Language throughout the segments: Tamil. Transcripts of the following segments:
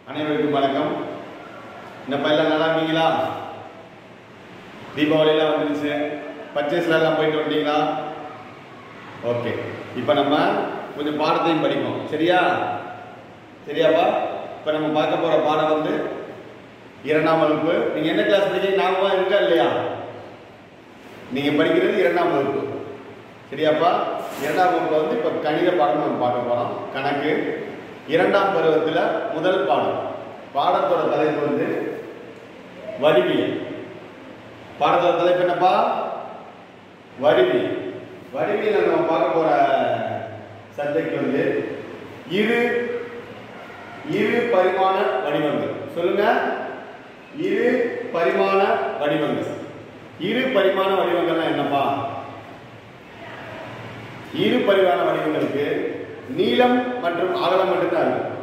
அனைவருக்கும் வணக்கம் இந்த எல்லாம் நல்லா இருக்கீங்களா தீபாவளியெல்லாம் வந்துருச்சு பர்ச்சேஸ்ல எல்லாம் போயிட்டு வந்துட்டீங்களா ஓகே இப்போ நம்ம கொஞ்சம் பாடத்தையும் படிப்போம் சரியா சரியாப்பா இப்போ நம்ம பார்க்க போகிற பாடம் வந்து இரண்டாம் வகுப்பு நீங்கள் என்ன கிளாஸ் படிக்கிறீங்க ஞாபகம் இருக்கா இல்லையா நீங்கள் படிக்கிறது இரண்டாம் வகுப்பு சரியாப்பா இரண்டாம் வகுப்புல வந்து இப்போ கணித பாடம் நம்ம பார்க்க போகிறோம் கணக்கு இரண்டாம் பருவத்தில் முதல் பாடம் பாடத்தோட தலைப்பு வந்து வடிவியல் பாடத்தோட தலைப்பு என்னப்பா வடிவியல் வடிவியல் நம்ம பார்க்க போற சப்ஜெக்ட் வந்து இரு இரு பரிமாண வடிவங்கள் சொல்லுங்க இரு பரிமாண வடிவங்கள் இரு பரிமாண வடிவங்கள்னா என்னப்பா இரு பரிமாண வடிவங்களுக்கு நீளம் மற்றும் அகலம் மட்டும்தான் இருக்கும்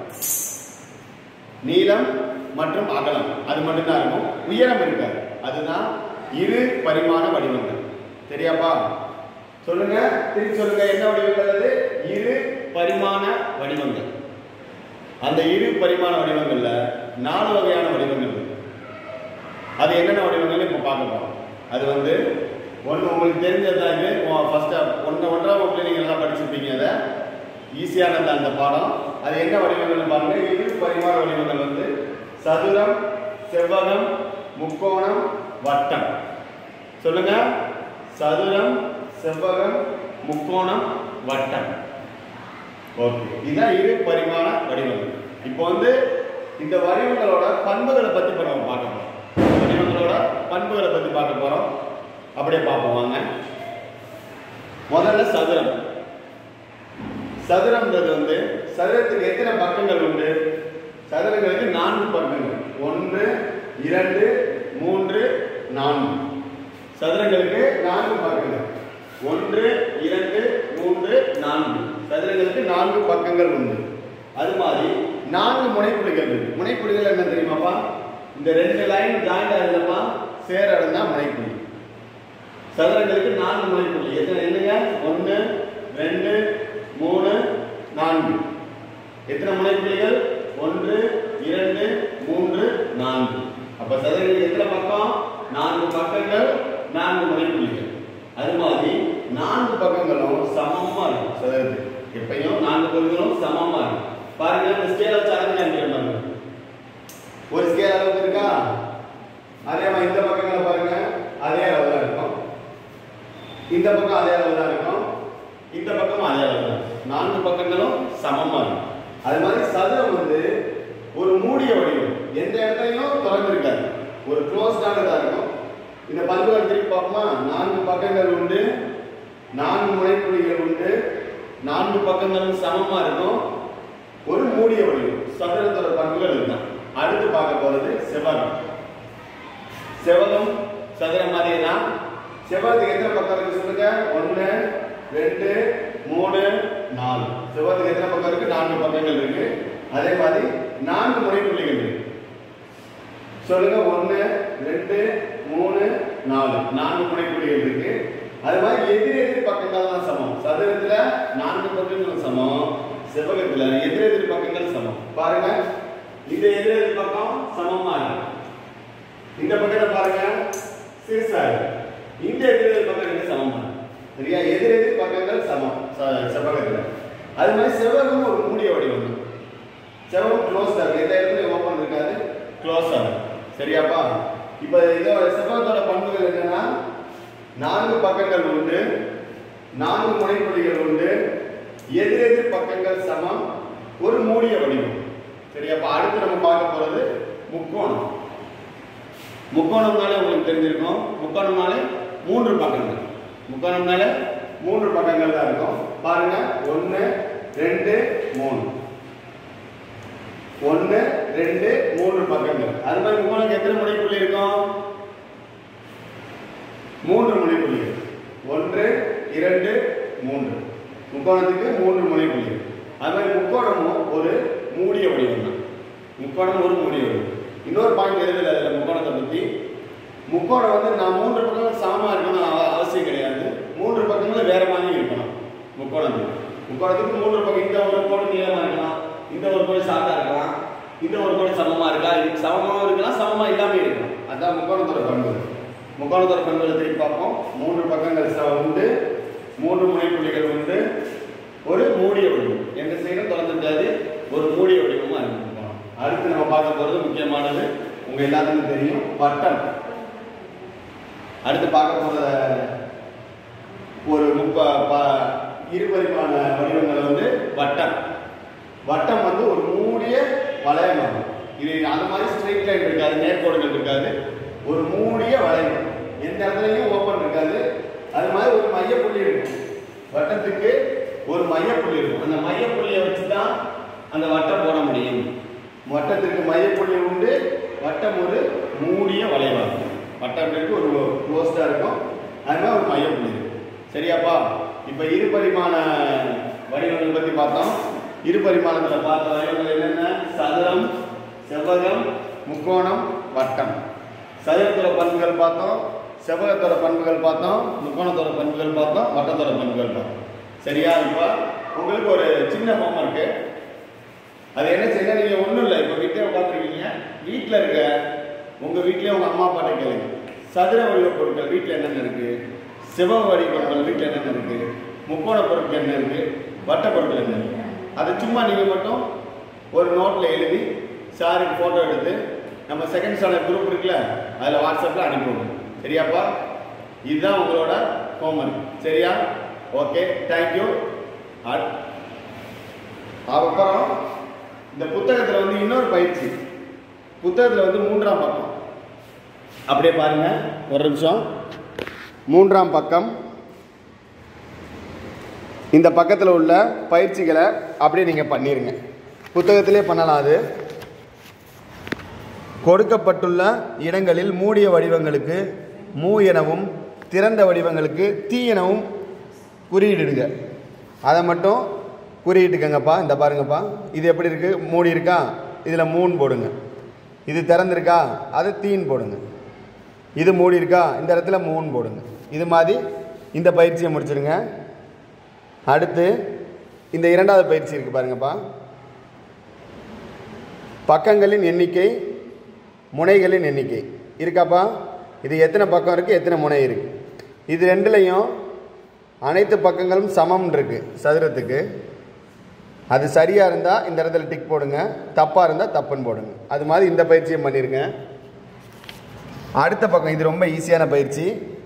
நீளம் மற்றும் அகலம் அது மட்டும்தான் இருக்கும் உயரம் இருக்காது அதுதான் இரு பரிமாண வடிவங்கள் சரியாப்பா சொல்லுங்க திருப்பி சொல்லுங்க என்ன வடிவங்கள் அது இரு பரிமாண வடிவங்கள் அந்த இரு பரிமாண வடிவங்கள்ல நாலு வகையான வடிவங்கள் இருக்கு அது என்னென்ன வடிவங்கள் இப்போ பார்க்க போறோம் அது வந்து ஒன்று உங்களுக்கு தெரிஞ்சதான் இது ஃபர்ஸ்ட் ஒன்று ஒன்றாம் வகுப்புல நீங்கள் எல்லாம் படிச்சிருப்பீங்க அதை ஈஸியானது அந்த பாடம் அது என்ன வடிவங்கள்னு பாருங்க இரு பரிமாண வடிவங்கள் வந்து சதுரம் செவ்வகம் முக்கோணம் வட்டம் சொல்லுங்க சதுரம் செவ்வகம் முக்கோணம் வட்டம் ஓகே இதுதான் இரு பரிமாண வடிவங்கள் இப்போ வந்து இந்த வடிவங்களோட பண்புகளை பத்தி இப்ப நம்ம பார்க்க போறோம் வடிவங்களோட பண்புகளை பத்தி பார்க்க போறோம் அப்படியே பார்ப்போம் வாங்க முதல்ல சதுரம் சதுரம்ன்றது வந்து சதுரத்துக்கு எத்தனை பக்கங்கள் உண்டு சதுரங்களுக்கு நான்கு பக்கங்கள் ஒன்று இரண்டு மூன்று நான்கு சதுரங்களுக்கு நான்கு பக்கங்கள் ஒன்று இரண்டு மூன்று நான்கு சதுரங்களுக்கு நான்கு பக்கங்கள் உண்டு அது மாதிரி நான்கு முனைப்புள்ளிகள் இருக்கு முனைப்புள்ளிகள் என்ன தெரியுமாப்பா இந்த ரெண்டு லைன் ஜாயிண்ட் ஆகுதுலப்பா சேர இடம் தான் முனைப்புள்ளி சதுரங்களுக்கு நான்கு முனைப்புள்ளி எத்தனை என்னங்க ஒன்று ரெண்டு மூணு நான்கு எத்தனை முனைப்புள்ளிகள் ஒன்று இரண்டு மூன்று நான்கு அப்ப சதுரங்களுக்கு எத்தனை பக்கம் நான்கு பக்கங்கள் நான்கு முனைப்புள்ளிகள் அது மாதிரி நான்கு பக்கங்களும் சமமா இருக்கும் சதுரத்துக்கு எப்பயும் நான்கு பக்கங்களும் சமமா இருக்கும் பாருங்க இந்த ஸ்கேல் வச்சு அளந்து காமிக்கிறேன் பாருங்க ஒரு ஸ்கேல் அளவுக்கு இருக்கா அதே மாதிரி இந்த பக்கங்களை பாருங்க அதே அளவு தான் இருக்கும் இந்த பக்கம் அதே அளவு தான் இருக்கும் இந்த பக்கமும் அதே அளவு தான் நான்கு பக்கங்களும் சமமா இருக்கும் அது மாதிரி சதுரம் வந்து ஒரு மூடிய வடிவம் எந்த இடத்துலையும் திறந்து இருக்காது ஒரு க்ளோஸ்டானதா இருக்கும் இந்த பண்புகள் திருப்பி பார்ப்போமா நான்கு பக்கங்கள் உண்டு நான்கு முனைப்புள்ளிகள் உண்டு நான்கு பக்கங்களும் சமமா இருக்கும் ஒரு மூடிய வடிவம் சதுரத்தோட பண்புகள் இதுதான் அடுத்து பார்க்க போறது செவ்வகம் செவ்வகம் சதுரம் மாதிரி தான் செவ்வகத்துக்கு எத்தனை பக்கம் இருக்கு சொல்லுங்க ஒன்று ரெண்டு மூணு நாலு செவ்வகத்துக்கு எத்தனை பக்கம் இருக்கு நான்கு பக்கங்கள் இருக்கு அதே மாதிரி நான்கு முனைப்புள்ளிகள் இருக்கு சொல்லுங்க ஒன்று ரெண்டு மூணு நாலு நான்கு முனைப்புள்ளிகள் இருக்கு அது மாதிரி எதிர் எதிர் பக்கங்கள் தான் சமம் சதுரத்துல நான்கு பக்கங்கள் சமம் செவ்வகத்துல எதிர் எதிர் பக்கங்கள் சமம் பாருங்க இந்த எதிர் எதிர் பக்கம் சமமா இருக்கு இந்த பக்கத்தை பாருங்க சிறுசா இருக்கு இந்த எதிர் எதிர் பக்கம் ரெண்டு சமமா இருக்கு சரியா எதிர் எதிர் பக்கங்கள் சமம் ச- செவ்வகத்துல அது மாதிரி செவ்வகம் ஒரு மூடிய வடிவம் தான். செவ்வகம் க்ளோஸ் இருக்கு எந்த இடத்துலயும் ஓப்பன் இருக்காது க்ளோஸ் ஆகும் சரியாப்பா இப்போ இதோட செவ்வகத்தோட பண்புகள் என்னன்னா நான்கு பக்கங்கள் உண்டு நான்கு முனைப்புள்ளிகள் உண்டு எதிரெதிர் பக்கங்கள் சமம் ஒரு மூடிய வடிவம் சரியாப்பா அடுத்து நம்ம பார்க்க போறது முக்கோணம் முக்கோணம்னாலே உங்களுக்கு தெரிஞ்சிருக்கும் முக்கோணம்னாலே மூன்று பக்கங்கள் முக்கோணம்னாலே மூன்று பக்கங்கள் தான் இருக்கும் பாருங்க ஒன்று ரெண்டு மூணு ஒன்று ரெண்டு மூன்று பக்கங்கள் அது மாதிரி முக்கோணத்துக்கு எத்தனை முனைப்புள்ளி இருக்கும் மூன்று முனைப்புள்ளிகள் ஒன்று இரண்டு மூன்று முக்கோணத்துக்கு மூன்று முனைப்புள்ளிகள் அது மாதிரி முக்கோணமும் ஒரு மூடிய வடிவம் தான் முக்கோணம் ஒரு மூடிய வடிவம் இன்னொரு பாயிண்ட் எழுதல அதில் முக்கோணத்தை பற்றி முக்கோணம் வந்து நான் மூன்று பக்கங்களும் சமமாக இருக்கணும் அவ- அவசியம் கிடையாது மூன்று பக்கங்களும் வேற மாதிரி இருக்கணும் முக்கோணத்துக்கு முக்கோணத்துக்கு மூன்று பக்கம் இந்த ஒரு கோடு நீளமாக இருக்கலாம் இந்த ஒரு கோடு ஷார்ட்டாக இருக்கலாம் இந்த ஒரு கோடு சமமாகவும் இருக்கலாம் சமமாக இல்லாமல் இருக்கலாம் அதான் முக்கோணத்தோட பண்புகள் முக்கோணத்தோட பண்புகளை திருப்பி பார்ப்போம் மூன்று பக்கங்கள் ச- உண்டு மூன்று முனைப்புள்ளிகள் உண்டு ஒரு மூடிய வடிவம் எந்த சைடும் திறந்து முடியாது ஒரு மூடிய வடிவமாக இருக்கும் அடுத்து நம்ம பார்க்க போகிறது முக்கியமானது உங்கள் எல்லாத்துக்கும் தெரியும் வட்டம் அடுத்து பார்க்க போகிற ஒரு முப்ப ப- இருபரிமாண வடிவங்கள் வந்து வட்டம் வட்டம் வந்து ஒரு மூடிய வளையமாகும் இது அந்த மாதிரி ஸ்ட்ரெயிட் லைன் இருக்காது நேர்கோடுகள் இருக்காது ஒரு மூடிய வளையம் எந்த இடத்துலையும் ஓப்பன் இருக்காது அது மாதிரி ஒரு மையப்புள்ளி இருக்கும் வட்டத்துக்கு ஒரு மையப்புள்ளி இருக்கும் அந்த மையப்புள்ளியை வச்சு தான் அந்த வட்டம் போட முடியும் வட்டத்திற்கு மையப்புள்ளி உண்டு வட்டம் ஒரு மூடிய வளைவாகும் வட்டத்திற்கு ஒரு க்ளோஸ்டாக இருக்கும் அது மாதிரி ஒரு மையப்புள்ளி இருக்கும் சரியாப்பா இப்போ இரு பரிமாண வடிவங்கள் பற்றி பார்த்தோம் இரு பரிமாணத்தில் பார்த்த வடிவங்கள் என்னென்ன சதுரம் செவ்வகம் முக்கோணம் வட்டம் சதுரத்தோட பண்புகள் பார்த்தோம் செவ்வகத்தோட பண்புகள் பார்த்தோம் முக்கோணத்தோட பண்புகள் பார்த்தோம் வட்டத்தோட பண்புகள் பார்த்தோம் சரியா இப்போ உங்களுக்கு ஒரு சின்ன ஹோம்ஒர்க்கு அது என்ன செய்ய நீங்க ஒன்றும் இல்லை இப்போ வீட்டிலே உட்காந்துருக்கீங்க வீட்டில் இருக்க உங்க வீட்லயே உங்க அம்மா அப்பாட்ட கேளுங்க சதுர வடிவ பொருட்கள் வீட்டில் என்னென்ன இருக்கு சிவ வடிவ பொருட்கள் வீட்டில் என்னென்ன இருக்கு முக்கோண பொருட்கள் என்ன இருக்கு வட்ட பொருட்கள் என்ன இருக்கு அதை சும்மா நீங்க மட்டும் ஒரு நோட்டில் எழுதி சாருக்கு ஃபோட்டோ எடுத்து நம்ம செகண்ட் ஸ்டாண்டர்ட் குரூப் இருக்குல்ல அதில் வாட்ஸ்அப்பில் அனுப்பிவிடுங்க சரியாப்பா இதுதான் உங்களோட ஹோம்ஒர்க் சரியா ஓகே தேங்க்யூ அப்புறம் இந்த புத்தகத்தில் வந்து இன்னொரு பயிற்சி புத்தகத்தில் வந்து மூன்றாம் பக்கம் அப்படியே பாருங்க ஒரு நிமிஷம் மூன்றாம் பக்கம் இந்த பக்கத்தில் உள்ள பயிற்சிகளை அப்படியே நீங்கள் பண்ணிடுங்க புத்தகத்திலே பண்ணலாம் அது கொடுக்கப்பட்டுள்ள இடங்களில் மூடிய வடிவங்களுக்கு மூ எனவும் திறந்த வடிவங்களுக்கு தீ எனவும் குறியிடுங்க அதை மட்டும் குறியிட்டுக்கங்கப்பா இந்த பாருங்கப்பா இது எப்படி இருக்கு மூடி இருக்கா இதில் மூணு போடுங்க இது திறந்திருக்கா அது தீன் போடுங்க இது மூடி இருக்கா இந்த இடத்துல மூணு போடுங்க இது மாதிரி இந்த பயிற்சியை முடிச்சிடுங்க அடுத்து இந்த இரண்டாவது பயிற்சி இருக்கு பாருங்கப்பா பக்கங்களின் எண்ணிக்கை முனைகளின் எண்ணிக்கை இருக்காப்பா இது எத்தனை பக்கம் இருக்குது எத்தனை முனை இருக்குது இது ரெண்டுலேயும் அனைத்து பக்கங்களும் சமம் இருக்கு சதுரத்துக்கு அது சரியாக இருந்தால் இந்த இடத்துல டிக் போடுங்க தப்பாக இருந்தால் தப்புன்னு போடுங்க அது மாதிரி இந்த பயிற்சியை பண்ணிடுங்க அடுத்த பக்கம் இது ரொம்ப ஈஸியான பயிற்சி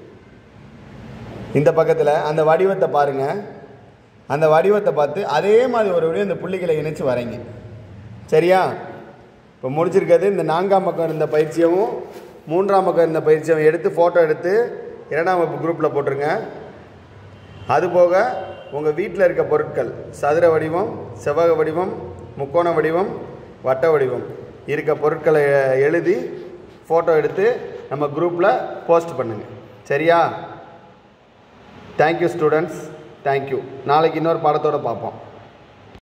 இந்த பக்கத்தில் அந்த வடிவத்தை பாருங்கள் அந்த வடிவத்தை பார்த்து அதே மாதிரி ஒரு வடிவம் இந்த புள்ளிகளை இணைச்சு வரைங்க சரியா இப்போ முடிச்சிருக்கிறது இந்த நான்காம் பக்கம் இருந்த பயிற்சியவும் மூன்றாம் பக்கம் இருந்த பயிற்சியவும் எடுத்து ஃபோட்டோ எடுத்து இரண்டாம் வகுப்பு குரூப்பில் போட்டுருங்க அதுபோக உங்கள் வீட்டில் இருக்க பொருட்கள் சதுர வடிவம் செவ்வக வடிவம் முக்கோண வடிவம் வட்ட வடிவம் இருக்க பொருட்களை எழுதி ஃபோட்டோ எடுத்து நம்ம குரூப்பில் போஸ்ட் பண்ணுங்கள் சரியா தேங்க்யூ ஸ்டூடெண்ட்ஸ் தேங்க்யூ நாளைக்கு இன்னொரு பாடத்தோடு பார்ப்போம்